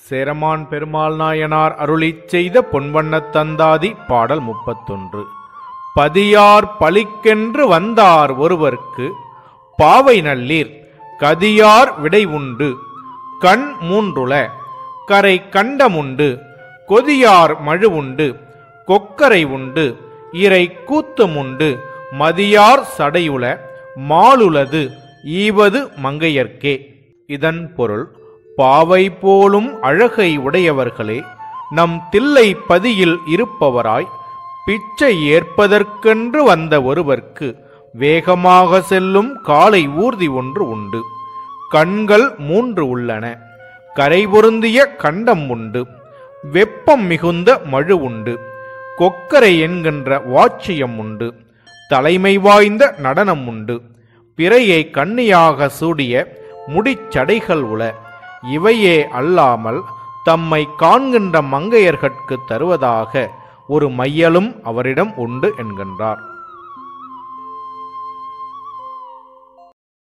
சேரமான் பெருமாள் நாயனார் அருளிச் செய்த பொன்வண்ணத் தந்தாதி பாடல் முப்பத்தொன்று பதியார் பலிக்கென்று வந்தார் ஒருவர்க்கு பாவை நல்லீர் கதியார் விடை உண்டு கண் மூன்றுல கரை கண்டமுண்டு கொதியார் மழு உண்டு கொக்கரை உண்டு இறை கூத்தமுண்டு மதியார் சடையுள மாலுலது ஈவது மங்கையர்க்கே இதன் பொருள் பாவை போலும் அழகை உடையவர்களே நம் தில்லை பதியில் இருப்பவராய் பிச்சை ஏற்பதற்கென்று வந்த ஒருவர்க்கு வேகமாக செல்லும் காலை ஊர்தி ஒன்று உண்டு கண்கள் மூன்று உள்ளன கரை பொருந்திய கண்டம் உண்டு வெப்பம் மிகுந்த மழு உண்டு கொக்கரை என்கின்ற வாட்சியம் உண்டு தலைமை வாய்ந்த நடனம் உண்டு பிறையை கண்ணியாக சூடிய முடிச்சடைகள் உள இவையே அல்லாமல் தம்மை காண்கின்ற மங்கையர்கட்கு தருவதாக ஒரு மையலும் அவரிடம் உண்டு என்கின்றார்